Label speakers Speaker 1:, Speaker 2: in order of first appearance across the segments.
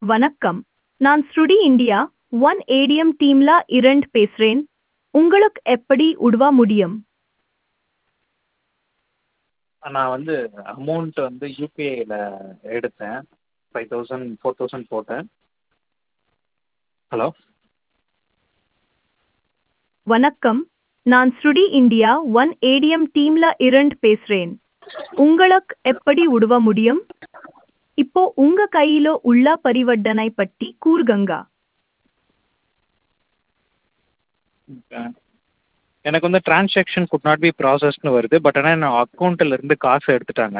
Speaker 1: வணக்கம் நான் ஸ்ருடி இந்தியா ஒன் ஏடிஎம் டீம்ல இரண்டு பேசுறேன் உங்களுக்கு எப்படி உதவ முடியும்
Speaker 2: நான் வந்து அமௌண்ட் வந்து யூபிஐயில் எடுத்தேன் ஃபைவ் தௌசண்ட் ஃபோர் தௌசண்ட் போட்டேன் ஹலோ
Speaker 1: வணக்கம் நான் ஸ்ருடி இந்தியா ஒன் ஏடிஎம் டீம்ல இரண்டு பேசுறேன் உங்களுக்கு எப்படி உதவ முடியும் இப்போ உங்க கையில உள்ள பரிவர்த்தனை பற்றி கூறுகங்க
Speaker 2: எனக்கு வந்து டிரான்சாக்ஷன் குட் நாட் பி ப்ராசஸ்னு வருது பட் ஆனால் என் அக்கௌண்ட்டில் இருந்து காசு எடுத்துட்டாங்க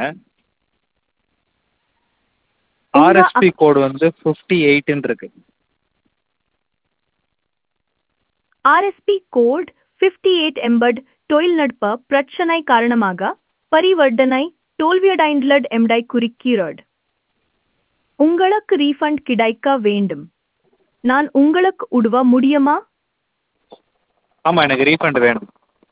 Speaker 1: உங்க
Speaker 2: ஆர்எஸ்பி கோடு வந்து ஃபிஃப்டி எயிட்டுன்னு இருக்கு
Speaker 1: ஆர்எஸ்பி கோட் ஃபிஃப்டி எயிட் எம்பட் தொழில்நுட்ப பிரச்சனை காரணமாக பரிவர்த்தனை தோல்வியடைந்துள்ளது எம்டை குறிக்கிறது உங்களுக்கு ரீஃபண்ட் கிடைக்க வேண்டும் நான் உங்களுக்கு உதவ முடியுமா
Speaker 2: ஆமாம் எனக்கு ரீஃபண்ட் வேணும்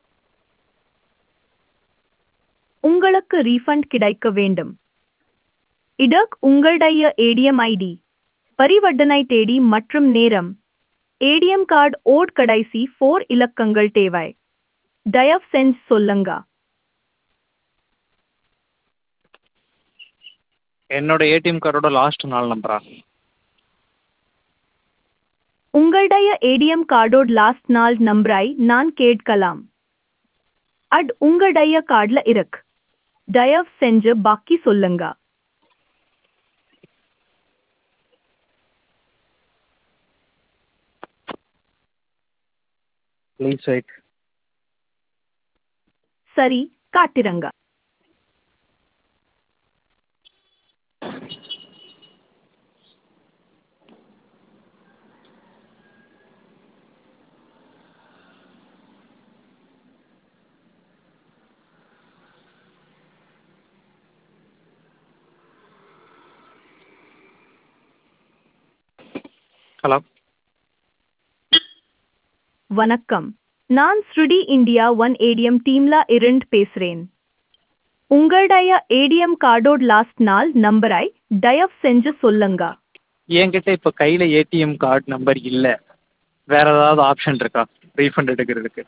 Speaker 1: உங்களுக்கு ரீஃபண்ட் கிடைக்க வேண்டும் இதற்கு உங்களுடைய ஏடிஎம் ஐடி பரிவர்த்தனை தேதி மற்றும் நேரம் ஏடிஎம் கார்டு ஓட் கடைசி ஃபோர் இலக்கங்கள் தேவை தயவு செஞ்சு சொல்லுங்க
Speaker 2: என்னோட ஏடிஎம் கார்டோட லாஸ்ட் நாலு நம்பரா
Speaker 1: உங்களுடைய ஏடிஎம் கார்டோட லாஸ்ட் நாள் நம்பரை நான் கேட்கலாம் அட் உங்களுடைய கார்டில் இருக்கு தயவு செஞ்சு பாக்கி சொல்லுங்க
Speaker 2: ப்ளீஸ் வெயிட்
Speaker 1: சரி காட்டிருங்க
Speaker 2: ஹலோ
Speaker 1: வணக்கம் நான் ஸ்ருடி இந்தியா ஒன் ஏடிஎம் டீம்ல இருந்து பேசுறேன் உங்களுடைய ஏடிஎம் கார்டோட லாஸ்ட் நாள் நம்பரை தயவு செஞ்சு சொல்லுங்க
Speaker 2: என்கிட்ட இப்போ கையில் ஏடிஎம் கார்டு நம்பர் இல்லை வேற ஏதாவது ஆப்ஷன் இருக்கா ரீஃபண்ட் எடுக்கிறதுக்கு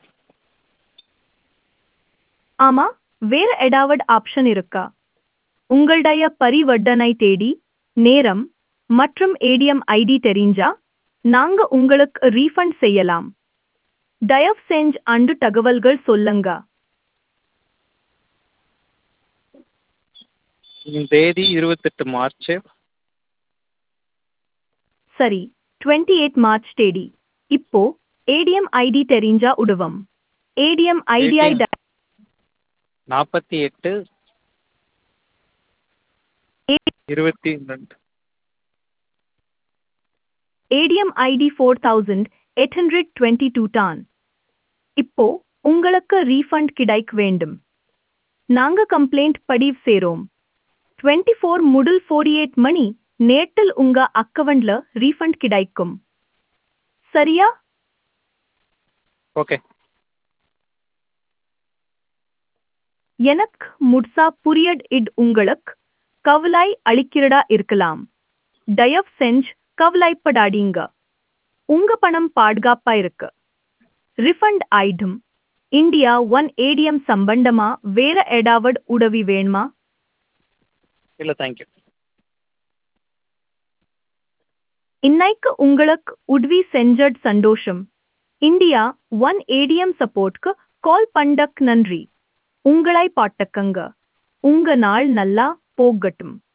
Speaker 1: ஆமா வேற ஏதாவது ஆப்ஷன் இருக்கா உங்களுடைய பரிவர்த்தனை தேதி நேரம் மற்றும் ஏடிஎம் ஐடி தெரிஞ்சா நாங்க உங்களுக்கு ரீஃபண்ட் செய்யலாம் தயவு செஞ்சு அண்டு தகவல்கள் சொல்லுங்க
Speaker 2: தேதி இருபத்தெட்டு மார்ச்
Speaker 1: சரி டுவெண்ட்டி எயிட் மார்ச் தேதி இப்போ ஏடிஎம் ஐடி தெரிஞ்சா உதவும் ஏடிஎம் ஐடிஐ
Speaker 2: ATM. நாற்பத்தி எட்டு இருபத்தி ரெண்டு
Speaker 1: ATM ID four thousand eight hundred twenty two டான் இப்போ உங்களுக்கு ரீஃபண்ட் கிடைக்க வேண்டும் நாங்க கம்ப்ளைண்ட் பதிவு செய்றோம் டுவெண்ட்டி ஃபோர் முதல் ஃபோர்டி எயிட் மணி நேட்டில் உங்க அக்கவுண்ட்ல ரீஃபண்ட் கிடைக்கும் சரியா
Speaker 2: ஓகே
Speaker 1: எனக்கு முட்சா புரியட் இட் உங்களுக்கு கவலை அளிக்கிறதா இருக்கலாம் தயவு செஞ்சு கவலைப்படாதீங்க உங்க பணம் பாதுகாப்பா இருக்கு ரிஃபண்ட் ஆயிடும் இந்தியா ஒன் ஏடிஎம் சம்பந்தமா வேற ஏதாவது உதவி வேணுமா
Speaker 2: இல்லை தேங்க்யூ
Speaker 1: இன்னைக்கு உங்களுக்கு உதவி செஞ்சட் சந்தோஷம் இந்தியா ஒன் ஏடிஎம் சப்போர்ட்க்கு கால் பண்ணக் நன்றி உங்களை பாட்டக்கங்க உங்க நாள் நல்லா போகட்டும்